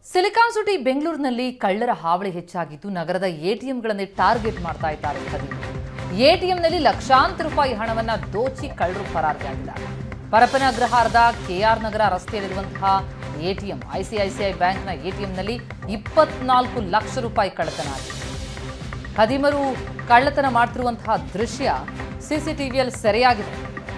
silicon city ಬೆಂಗಳೂರಿನಲ್ಲಿ ಕಳ್ಳರ ಹಾವಳಿ ಹೆಚ್ಚಾಗಿದ್ದು ನಗರದ ಎಟಿಎಂಗಳನ್ನೇ ಟಾರ್ಗೆಟ್ ಮಾಡ್ತಾ ಇದ್ದಾರೆ ಖದೀಮರು ಎಟಿಎಂನಲ್ಲಿ ಲಕ್ಷಾಂತರ ರೂಪಾಯಿ ಹಣವನ್ನ ದೋಚಿ ಕಳ್ಳರು ಪರಾರಿಯಾಗಿದ್ದಾರೆ ಪರಪನ ಅಗ್ರಹಾರದ ಕೆಆರ್ ನಗರ ರಸ್ತೆಯಲ್ಲಿರುವಂತಹ ಎಟಿಎಂ ಐಸಿಐಸಿಐ ಬ್ಯಾಂಕ್ನ ಎಟಿಎಂನಲ್ಲಿ ಇಪ್ಪತ್ನಾಲ್ಕು ಲಕ್ಷ ರೂಪಾಯಿ ಕಳ್ಳತನ ಆಗಿದೆ ಖದೀಮರು ಕಳ್ಳತನ ಮಾಡ್ತಿರುವಂತಹ ದೃಶ್ಯ ಸಿಸಿಟಿವಿಯಲ್ಲಿ ಸೆರೆಯಾಗಿದೆ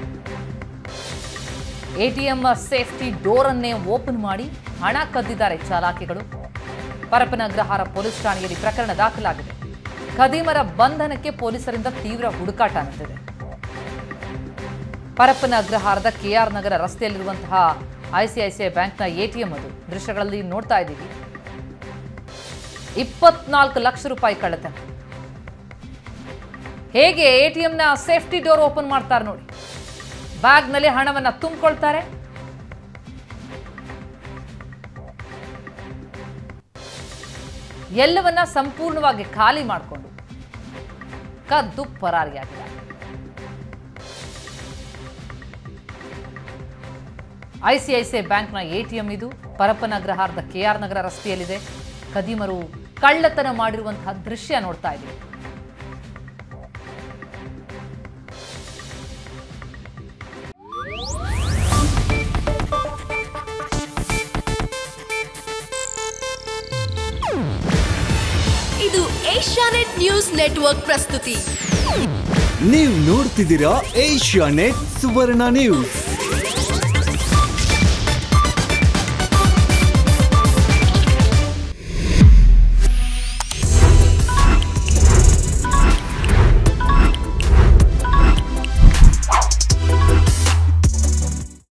ಎಟಿಎಂ ಸೇಫ್ಟಿ ಡೋರ್ ಅನ್ನೇ ಓಪನ್ ಮಾಡಿ ಹಣ ಕದ್ದಿದ್ದಾರೆ ಚಾಲಾಕಿಗಳು ಪರಪನ ಅಗ್ರಹಾರ ಪೊಲೀಸ್ ಠಾಣೆಯಲ್ಲಿ ಪ್ರಕರಣ ದಾಖಲಾಗಿದೆ ಖದೀಮರ ಬಂಧನಕ್ಕೆ ಪೊಲೀಸರಿಂದ ತೀವ್ರ ಹುಡುಕಾಟ ನಡೆದಿದೆ ಪರಪ್ಪನ ಅಗ್ರಹಾರದ ಕೆಆರ್ ನಗರ ರಸ್ತೆಯಲ್ಲಿರುವಂತಹ ಐಸಿಐಸಿಐ ಬ್ಯಾಂಕ್ನ ಎಟಿಎಂ ಅದು ದೃಶ್ಯಗಳಲ್ಲಿ ನೋಡ್ತಾ ಇದ್ದೀವಿ ಇಪ್ಪತ್ನಾಲ್ಕು ಲಕ್ಷ ರೂಪಾಯಿ ಕಳ್ಳತನ ಹೇಗೆ ಎಟಿಎಂನ ಸೇಫ್ಟಿ ಡೋರ್ ಓಪನ್ ಮಾಡ್ತಾರೆ ನೋಡಿ ಬ್ಯಾಗ್ನಲ್ಲಿ ಹಣವನ್ನ ತುಂಬಿಕೊಳ್ತಾರೆ ಎಲ್ಲವನ್ನ ಸಂಪೂರ್ಣವಾಗಿ ಖಾಲಿ ಮಾಡಿಕೊಂಡು ಕದ್ದು ಪರಾರಿಯಾಗಿದ್ದಾರೆ ಐಸಿಐಸಿಐ ಬ್ಯಾಂಕ್ನ ಎಟಿಎಂ ಇದು ಪರಪ್ಪನ ಅಗ್ರಹಾರದ ಕೆಆರ್ ನಗರ ರಸ್ತೆಯಲ್ಲಿದೆ ಖದೀಮರು ಕಳ್ಳತನ ಮಾಡಿರುವಂತಹ ದೃಶ್ಯ ನೋಡ್ತಾ ಇದ್ದೀವಿ ಇದು ಏಷ್ಯಾನೆಟ್ ನ್ಯೂಸ್ ನೆಟ್ವರ್ಕ್ ಪ್ರಸ್ತುತಿ ನೀವು ನೋಡ್ತಿದ್ದೀರಾ ಏಷ್ಯಾ ನೆಟ್ ಸುವರ್ಣ ನ್ಯೂಸ್